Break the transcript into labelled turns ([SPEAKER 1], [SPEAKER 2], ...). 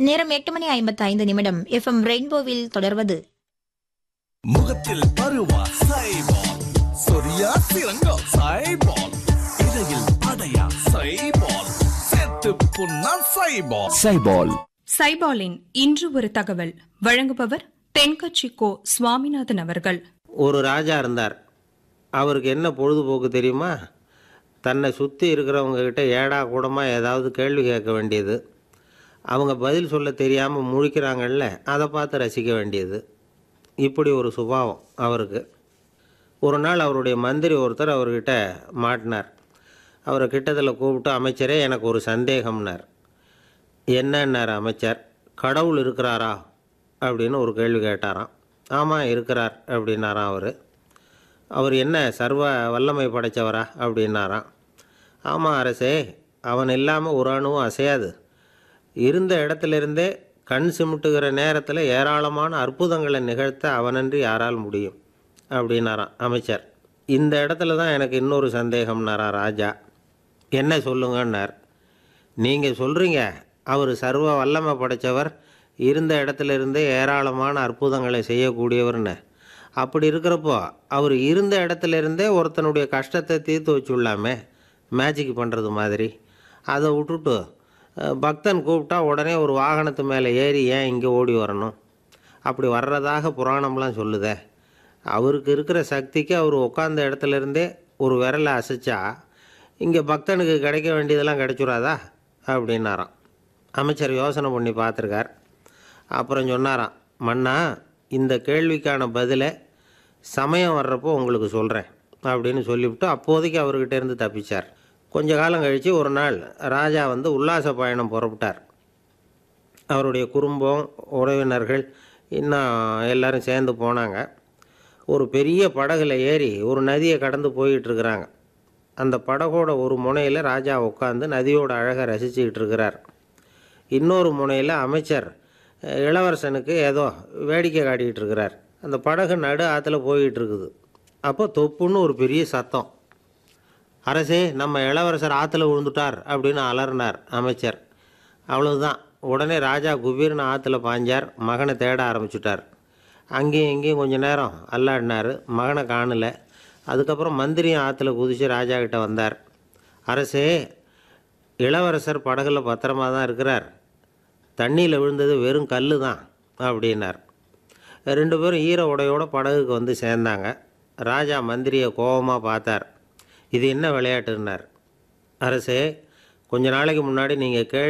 [SPEAKER 1] நேரம் எட்டு மணி ஐம்பத்தி ஐந்து நிமிடம் எஃப்எம் ரெயின்போவில் தொடர்வது
[SPEAKER 2] முகத்தில் பருவா சைபால் சொரியா சிறங்கோ சைபால் இடையில் படையா சைபால் செத்து புண்ணா சைபால்
[SPEAKER 3] சைபால்
[SPEAKER 4] சைபாலின் இன்று ஒரு தகவல் வழங்குபவர் தென்கட்சி கோ சுவாமிநாதன் அவர்கள்
[SPEAKER 5] ஒரு ராஜா இருந்தார் அவருக்கு என்ன பொழுதுபோக்கு தெரியுமா தன்னை சுற்றி இருக்கிறவங்க கிட்ட ஏடா கூடமாக ஏதாவது கேள்வி கேட்க வேண்டியது அவங்க பதில் சொல்ல தெரியாமல் முழிக்கிறாங்கல்ல அதை பார்த்து ரசிக்க வேண்டியது இப்படி ஒரு சுபாவம் அவருக்கு ஒரு நாள் அவருடைய மந்திரி ஒருத்தர் அவர்கிட்ட மாட்டினார் அவரை கிட்டத்தில் கூப்பிட்டு அமைச்சரே எனக்கு ஒரு சந்தேகம்னார் என்னன்னார் அமைச்சர் கடவுள் இருக்கிறாரா அப்படின்னு ஒரு கேள்வி கேட்டாராம் ஆமாம் இருக்கிறார் அப்படின்னாராம் அவர் அவர் என்ன சர்வ வல்லமை படைத்தவரா அப்படின்னாராம் ஆமாம் அரசே அவன் இல்லாமல் ஒரு அணுவும் அசையாது இருந்த இடத்துலேருந்தே கண் சிமிட்டுகிற நேரத்தில் ஏராளமான அற்புதங்களை நிகழ்த்த அவனன்றி யாரால் முடியும் அப்படின்னாராம் அமைச்சர் இந்த இடத்துல தான் எனக்கு இன்னொரு சந்தேகம்னாராம் ராஜா என்ன சொல்லுங்கன்னார் நீங்கள் சொல்கிறீங்க அவர் சர்வ வல்லமை படைத்தவர் இருந்த இடத்துல இருந்தே ஏராளமான அற்புதங்களை செய்யக்கூடியவர்னு அப்படி இருக்கிறப்போ அவர் இருந்த இடத்துல இருந்தே ஒருத்தனுடைய கஷ்டத்தை தீர்த்து வச்சுள்ளாமே மேஜிக் பண்ணுறது மாதிரி அதை விட்டுட்டு அஹ், பக்தன் கூப்பிட்டா உடனே ஒரு வாகனத்து மேலே ஏறி ஏன் இங்கே ஓடி வரணும் அப்படி வர்றதாக புராணம்லாம் சொல்லுதே அவருக்கு இருக்கிற சக்திக்கு அவர் உட்காந்த இடத்துல இருந்தே ஒரு விரலை அசைச்சா இங்கே பக்தனுக்கு கிடைக்க வேண்டியதெல்லாம் கிடைச்சுடாதா அப்படின்னாராம் அமைச்சர் யோசனை பண்ணி பார்த்துருக்கார் அப்புறம் சொன்னாராம் மன்னா இந்த கேள்விக்கான பதிலை சமயம் வர்றப்போ உங்களுக்கு சொல்கிறேன் அப்படின்னு சொல்லிவிட்டு அப்போதைக்கு அவர்கிட்ட இருந்து தப்பிச்சார் கொஞ்ச காலம் கழித்து ஒரு நாள் ராஜா வந்து உல்லாச பயணம் புறப்பட்டார் அவருடைய குடும்பம் உறவினர்கள் இன்னும் எல்லாரும் சேர்ந்து போனாங்க ஒரு பெரிய படகுல ஏறி ஒரு நதியை கடந்து போயிட்டு இருக்கிறாங்க அந்த படகோட ஒரு முனையில் ராஜா உட்காந்து நதியோட அழகை ரசிச்சுக்கிட்டு இருக்கிறார் இன்னொரு முனையில் அமைச்சர் அஹ், இளவரசனுக்கு ஏதோ வேடிக்கை காட்டிக்கிட்டு இருக்கிறார் அந்த படகு நடு ஆற்றுல போயிட்டு இருக்குது அப்போ தொப்புன்னு ஒரு பெரிய சத்தம் அரசே நம்ம இளவரசர் ஆற்றுல விழுந்துட்டார் அப்படின்னு அலறினார் அமைச்சர் அவ்வளவுதான் உடனே ராஜா குபீர்னு ஆற்றுல பாஞ்சார் மகனை தேட ஆரம்பிச்சுட்டார் அங்கேயும் இங்கேயும் கொஞ்ச நேரம் அல்லாடினார் மகனை காணல அதுக்கப்புறம் மந்திரியும் ஆற்றுல குதித்து ராஜா கிட்ட வந்தார் அரசே இளவரசர் படகுல பத்திரமா தான் இருக்கிறார் தண்ணியில் விழுந்தது வெறும் கல் தான் அப்படின்னார் ரெண்டு பேரும் ஈர உடையோட படகுக்கு வந்து சேர்ந்தாங்க ராஜா மந்திரியை கோபமாக பார்த்தார் இது என்ன விளையாட்டுன்னார் அரசே கொஞ்ச நாளைக்கு முன்னாடி நீங்கள் கேள்வி